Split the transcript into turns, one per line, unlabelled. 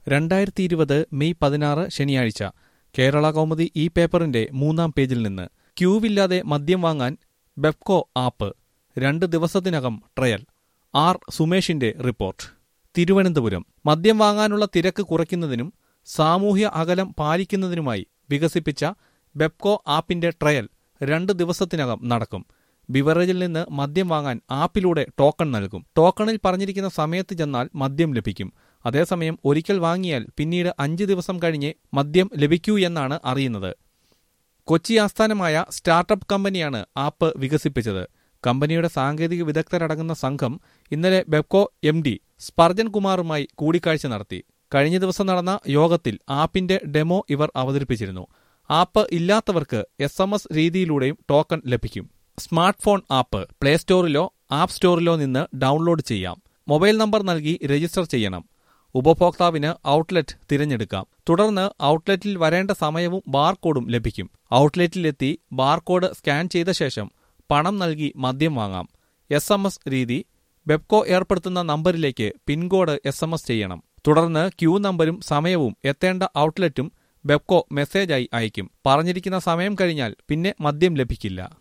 രണ്ടായിരത്തി ഇരുപത് മെയ് പതിനാറ് ശനിയാഴ്ച കേരള കൗമുദി ഈ പേപ്പറിന്റെ മൂന്നാം പേജിൽ നിന്ന് ക്യൂവില്ലാതെ മദ്യം വാങ്ങാൻ ബെപ്കോ ആപ്പ് രണ്ട് ദിവസത്തിനകം ട്രയൽ ആർ സുമേഷിന്റെ റിപ്പോർട്ട് തിരുവനന്തപുരം മദ്യം വാങ്ങാനുള്ള തിരക്ക് കുറയ്ക്കുന്നതിനും സാമൂഹ്യ അകലം പാലിക്കുന്നതിനുമായി വികസിപ്പിച്ച ബെപ്കോ ആപ്പിന്റെ ട്രയൽ രണ്ട് ദിവസത്തിനകം നടക്കും ബിവറേജിൽ നിന്ന് മദ്യം വാങ്ങാൻ ആപ്പിലൂടെ ടോക്കൺ നൽകും ടോക്കണിൽ പറഞ്ഞിരിക്കുന്ന സമയത്ത് ചെന്നാൽ മദ്യം ലഭിക്കും അതേസമയം ഒരിക്കൽ വാങ്ങിയാൽ പിന്നീട് അഞ്ച് ദിവസം കഴിഞ്ഞേ മദ്യം ലഭിക്കൂ എന്നാണ് അറിയുന്നത് കൊച്ചി ആസ്ഥാനമായ സ്റ്റാർട്ടപ്പ് കമ്പനിയാണ് ആപ്പ് വികസിപ്പിച്ചത് കമ്പനിയുടെ സാങ്കേതിക വിദഗ്ധരടങ്ങുന്ന സംഘം ഇന്നലെ ബെപ്കോ എം ഡി സ്പർജൻ കുമാറുമായി കൂടിക്കാഴ്ച നടത്തി കഴിഞ്ഞ ദിവസം നടന്ന യോഗത്തിൽ ആപ്പിന്റെ ഡെമോ ഇവർ അവതരിപ്പിച്ചിരുന്നു ആപ്പ് ഇല്ലാത്തവർക്ക് എസ് എം എസ് രീതിയിലൂടെയും ടോക്കൺ ലഭിക്കും സ്മാർട്ട് ഫോൺ ആപ്പ് പ്ലേ സ്റ്റോറിലോ ആപ്പ് സ്റ്റോറിലോ നിന്ന് ഡൗൺലോഡ് ചെയ്യാം മൊബൈൽ നമ്പർ നൽകി രജിസ്റ്റർ ചെയ്യണം ഉപഭോക്താവിന് ഔട്ട്ലെറ്റ് തിരഞ്ഞെടുക്കാം തുടർന്ന് ഔട്ട്ലെറ്റിൽ വരേണ്ട സമയവും ബാർകോഡും ലഭിക്കും ഔട്ട്ലെറ്റിലെത്തി ബാർകോഡ് സ്കാൻ ചെയ്ത ശേഷം പണം നൽകി മദ്യം വാങ്ങാം എസ് എം എസ് രീതി ബെപ്കോ ഏർപ്പെടുത്തുന്ന നമ്പറിലേക്ക് പിൻകോഡ് എസ് എം എസ് ചെയ്യണം തുടർന്ന് ക്യൂ നമ്പരും സമയവും എത്തേണ്ട ഔട്ട്ലെറ്റും ബെപ്കോ മെസ്സേജായി അയക്കും പറഞ്ഞിരിക്കുന്ന സമയം കഴിഞ്ഞാൽ പിന്നെ മദ്യം ലഭിക്കില്ല